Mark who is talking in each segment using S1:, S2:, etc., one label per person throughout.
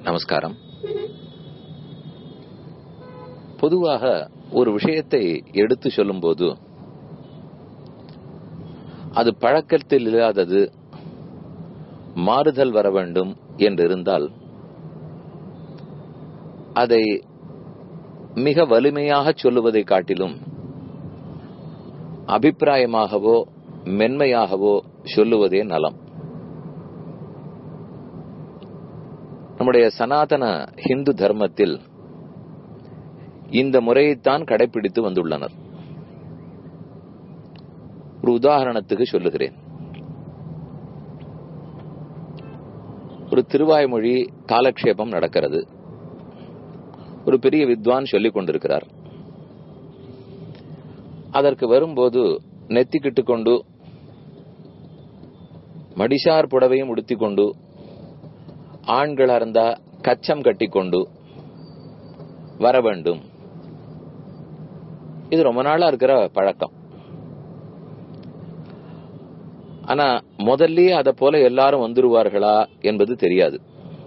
S1: நமஸ்காரம் பொதுவாக ஒரு விஷயத்தை எடுத்து சொல்லும்போது அது பழக்கத்தில் இல்லாதது மாறுதல் வர வேண்டும் என்றிருந்தால் அதை மிக வலிமையாக சொல்லுவதை காட்டிலும் அபிப்பிராயமாகவோ மென்மையாகவோ சொல்லுவதே நலம் நம்முடைய சனாதன ஹிந்து தர்மத்தில் இந்த முறையைத்தான் கடைபிடித்து வந்துள்ளனர் ஒரு உதாரணத்துக்கு சொல்லுகிறேன் ஒரு திருவாய்மொழி காலக்ஷேபம் நடக்கிறது ஒரு பெரிய வித்வான் சொல்லிக் கொண்டிருக்கிறார் அதற்கு வரும்போது நெத்திக்கிட்டு கொண்டு மடிசார் புடவையும் உடுத்திக் கொண்டு ஆண்களா இருந்தா கச்சம் கட்டிக்கொண்டு வர வேண்டும் இது ரொம்ப நாளா இருக்கிற பழக்கம் ஆனா முதல்லயே அத போல எல்லாரும் வந்துருவார்களா என்பது தெரியாது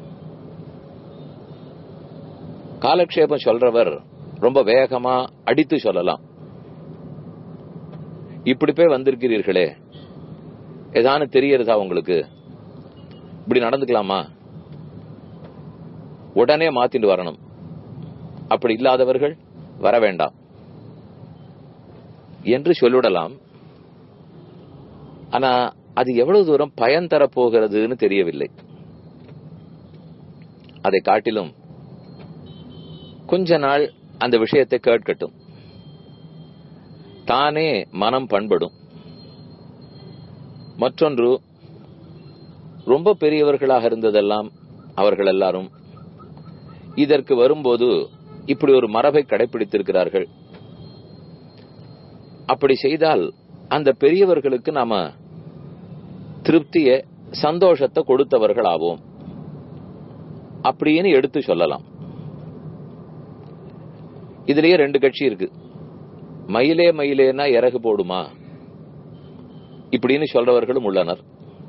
S1: காலக்ஷேபம் சொல்றவர் ரொம்ப வேகமா அடித்து சொல்லலாம் இப்படி போய் வந்திருக்கிறீர்களே ஏதானு தெரியறதா உங்களுக்கு இப்படி நடந்துக்கலாமா உடனே மாத்திட்டு வரணும் அப்படி இல்லாதவர்கள் வர வேண்டாம் என்று சொல்லிவிடலாம் ஆனா அது எவ்வளவு தூரம் பயன் தரப்போகிறதுன்னு தெரியவில்லை அதை காட்டிலும் கொஞ்ச நாள் அந்த விஷயத்தை கேட்கட்டும் தானே மனம் பண்படும் மற்றொன்று ரொம்ப பெரியவர்களாக இருந்ததெல்லாம் அவர்கள் எல்லாரும் இதற்கு வரும்போது இப்படி ஒரு மரபை கடைபிடித்திருக்கிறார்கள் அப்படி செய்தால் அந்த பெரியவர்களுக்கு நாம திருப்திய சந்தோஷத்தை கொடுத்தவர்கள் ஆவோம் அப்படின்னு எடுத்து சொல்லலாம் இதுலயே ரெண்டு கட்சி இருக்கு மயிலே மயிலேனா இறகு போடுமா இப்படின்னு சொல்றவர்களும் உள்ளனர்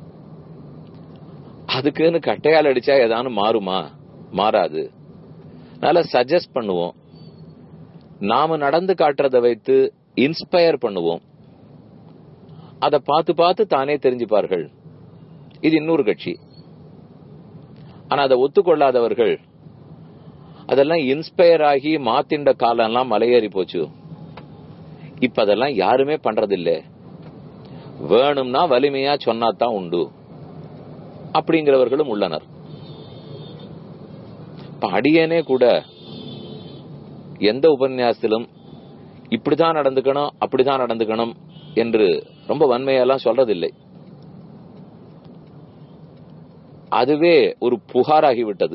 S1: அதுக்குன்னு கட்டையால் அடிச்சா ஏதானு மாறுமா மாறாது அதனால சஜஸ்ட் பண்ணுவோம் நாம நடந்து காட்டுறதை வைத்து இன்ஸ்பயர் பண்ணுவோம் அதை பார்த்து பார்த்து தானே தெரிஞ்சுப்பார்கள் இது இன்னொரு கட்சி ஆனா அதை ஒத்துக்கொள்ளாதவர்கள் அதெல்லாம் இன்ஸ்பயர் ஆகி மாத்திண்ட காலம் எல்லாம் மலையேறி போச்சு இப்ப அதெல்லாம் யாருமே பண்றதில்ல வேணும்னா வலிமையா சொன்னாதான் உண்டு அப்படிங்கிறவர்களும் உள்ளனர் இப்ப அடியேனே கூட எந்த உபன்யாசத்திலும் இப்படிதான் நடந்துக்கணும் அப்படிதான் நடந்துக்கணும் என்று ரொம்ப வன்மையெல்லாம் சொல்றதில்லை அதுவே ஒரு புகாராகிவிட்டது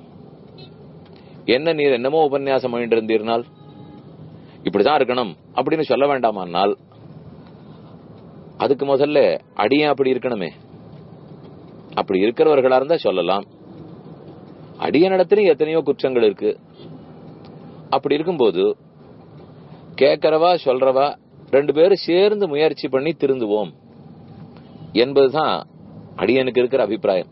S1: என்ன நீர் என்னமோ உபன்யாசம் பண்ணிட்டு இருந்தீர்னால் இப்படிதான் இருக்கணும் அப்படின்னு சொல்ல வேண்டாமானால் அதுக்கு முதல்ல அடியேன் அப்படி இருக்கணுமே அப்படி இருக்கிறவர்களா இருந்தா சொல்லலாம் அடியனிடத்திலும் எத்தனையோ குற்றங்கள் இருக்கு அப்படி இருக்கும்போது கேட்கறவா சொல்றவா ரெண்டு பேரும் சேர்ந்து முயற்சி பண்ணி திருந்துவோம் என்பதுதான் அடியனுக்கு இருக்கிற அபிப்பிராயம்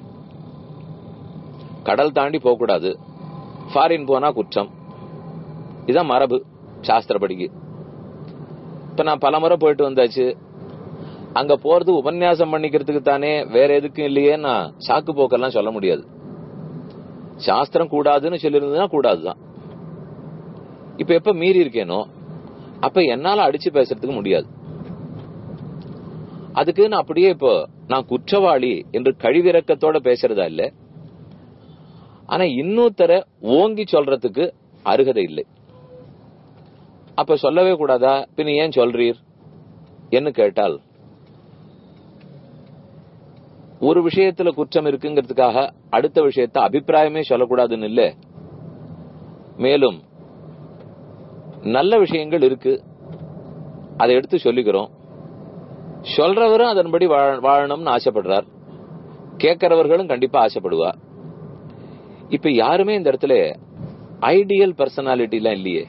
S1: கடல் தாண்டி போகக்கூடாது ஃபாரின் போனா குற்றம் இதான் மரபு சாஸ்திரப்படிக்கு இப்ப நான் பல முறை போயிட்டு வந்தாச்சு அங்க போறது உபன்யாசம் பண்ணிக்கிறதுக்கு தானே வேற எதுக்கும் இல்லையே நான் சாக்கு போக்கெல்லாம் சொல்ல முடியாது சாஸ்திரம் கூடாதுன்னு சொல்லியிருந்ததுன்னா கூடாதுதான் இப்ப எப்ப மீறி இருக்கேனோ அப்ப என்னால அடிச்சு பேசுறதுக்கு முடியாது அதுக்கு நான் அப்படியே இப்போ நான் குற்றவாளி என்று கழிவிறக்கத்தோட பேசுறதா இல்ல ஆனா இன்னொருத்தர ஓங்கி சொல்றதுக்கு அருகதை இல்லை அப்ப சொல்லவே கூடாதா பின்ன ஏன் சொல்றீர் என்று கேட்டால் ஒரு விஷயத்துல குற்றம் இருக்குங்கிறதுக்காக அடுத்த விஷயத்த அபிப்பிராயமே சொல்லக்கூடாதுன்னு இல்ல மேலும் நல்ல விஷயங்கள் இருக்கு அதை எடுத்து சொல்லிக்கிறோம் சொல்றவரும் அதன்படி வாழணும்னு ஆசைப்படுறார் கேட்கிறவர்களும் கண்டிப்பா ஆசைப்படுவா இப்ப யாருமே இந்த இடத்துல ஐடியல் பர்சனாலிட்டி எல்லாம் இல்லையே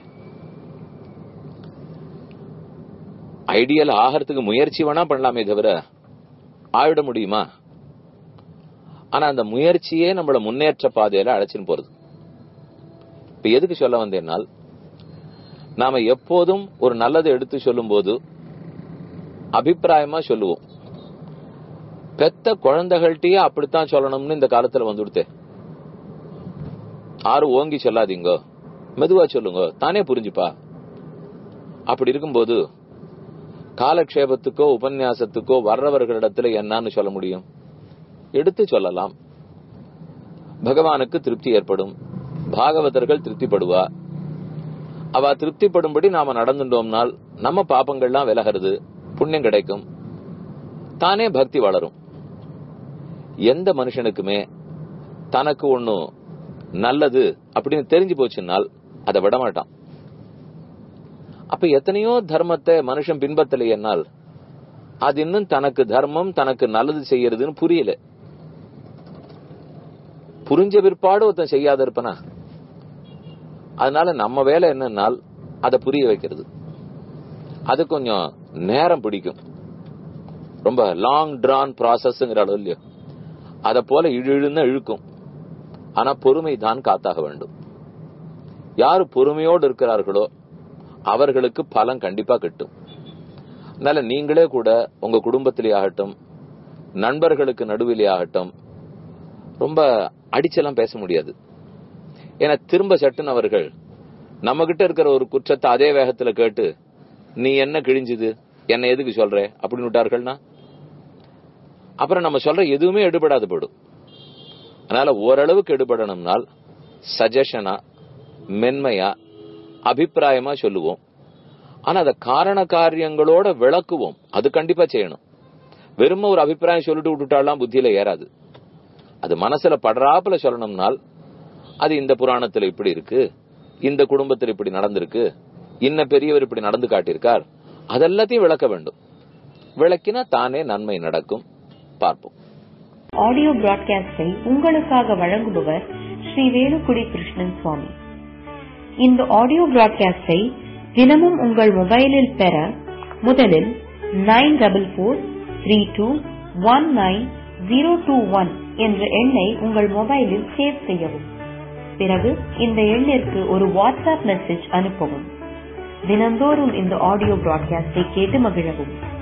S1: ஐடியல் ஆகிறதுக்கு முயற்சி வேணா பண்ணலாமே தவிர ஆயிட முடியுமா ஆனா அந்த முயற்சியே நம்மள முன்னேற்ற பாதையில அழைச்சின்னு போறது இப்ப எதுக்கு சொல்ல வந்தேன்னால் நாம எப்போதும் ஒரு நல்லதை எடுத்து சொல்லும் போது அபிப்பிராயமா சொல்லுவோம் பெத்த குழந்தைகள்கிட்டயே அப்படித்தான் சொல்லணும்னு இந்த காலத்துல வந்துடுத்தே ஆறு ஓங்கி சொல்லாதீங்க மெதுவா சொல்லுங்க தானே புரிஞ்சுப்பா அப்படி இருக்கும்போது காலக்ஷேபத்துக்கோ உபன்யாசத்துக்கோ வர்றவர்களிடத்துல என்னன்னு சொல்ல முடியும் எடுத்து சொல்லலாம் பகவானுக்கு திருப்தி ஏற்படும் பாகவதர்கள் திருப்திப்படுவா அவ திருப்திப்படும்படி நாம நடந்துட்டோம்னால் நம்ம பாப்பங்கள்லாம் விலகிறது புண்ணியம் கிடைக்கும் தானே பக்தி வளரும் எந்த மனுஷனுக்குமே தனக்கு ஒண்ணு நல்லது அப்படின்னு தெரிஞ்சு போச்சுன்னால் அதை விட மாட்டான் அப்ப எத்தனையோ தர்மத்தை மனுஷன் பின்பற்றலையென்னால் அது இன்னும் தனக்கு தர்மம் தனக்கு நல்லது செய்யறதுன்னு புரியல புரிஞ்ச பிற்பாடு ஒருத்தன் செய்யாத இருப்பனா அதனால நம்ம வேலை என்னன்னால் அதை புரிய வைக்கிறது அது கொஞ்சம் நேரம் பிடிக்கும் ரொம்ப லாங் டிரான் ப்ராசஸ்ங்கிற அளவு இல்லையோ அதை போல இழுன்னு இழுக்கும் ஆனா பொறுமை தான் காத்தாக வேண்டும் யாரு பொறுமையோடு இருக்கிறார்களோ அவர்களுக்கு பலன் கண்டிப்பா கிட்டும் அதனால நீங்களே கூட உங்க குடும்பத்திலே ஆகட்டும் நண்பர்களுக்கு நடுவிலே ஆகட்டும் ரொம்ப அடிச்செல்லாம் பேச முடியாது ஏன்னா திரும்ப சட்டுன்னு அவர்கள் நம்ம கிட்ட இருக்கிற ஒரு குற்றத்தை அதே வேகத்துல கேட்டு நீ என்ன கிழிஞ்சுது என்ன எதுக்கு சொல்ற அப்படின்னு விட்டார்கள்னா அப்புறம் நம்ம சொல்ற எதுவுமே எடுபடாது போடும் அதனால ஓரளவுக்கு எடுபடணும்னால் சஜஷனா மென்மையா அபிப்பிராயமா சொல்லுவோம் ஆனா அத காரண காரியங்களோட விளக்குவோம் அது கண்டிப்பா செய்யணும் வெறும் ஒரு அபிப்பிராயம் சொல்லிட்டு விட்டுட்டாலாம் புத்தியில ஏறாது அது மனசுல படுறாப்புல சொல்லணும்னால் அது இந்த புராணத்துல இப்படி இருக்கு இந்த குடும்பத்தில் இப்படி நடந்திருக்கு இன்ன பெரியவர் இப்படி நடந்து காட்டியிருக்கார் அதெல்லாத்தையும் விளக்க வேண்டும் விளக்கினா தானே நன்மை நடக்கும் பார்ப்போம்
S2: ஆடியோ பிராட்காஸ்டை உங்களுக்காக வழங்குபவர் ஸ்ரீ வேலுக்குடி கிருஷ்ணன் சுவாமி இந்த ஆடியோ பிராட்காஸ்டை தினமும் உங்கள் மொபைலில் பெற முதலில் nine double four three two one nine zero two one என்ற எண்ணை உங்கள் மொபைலில் சேவ் செய்யவும் பிறகு இந்த எண்ணிற்கு ஒரு வாட்ஸ்அப் மெசேஜ் அனுப்பவும் தினந்தோறும் இந்த ஆடியோ பிராட்காஸ்டை கேட்டு மகிழவும்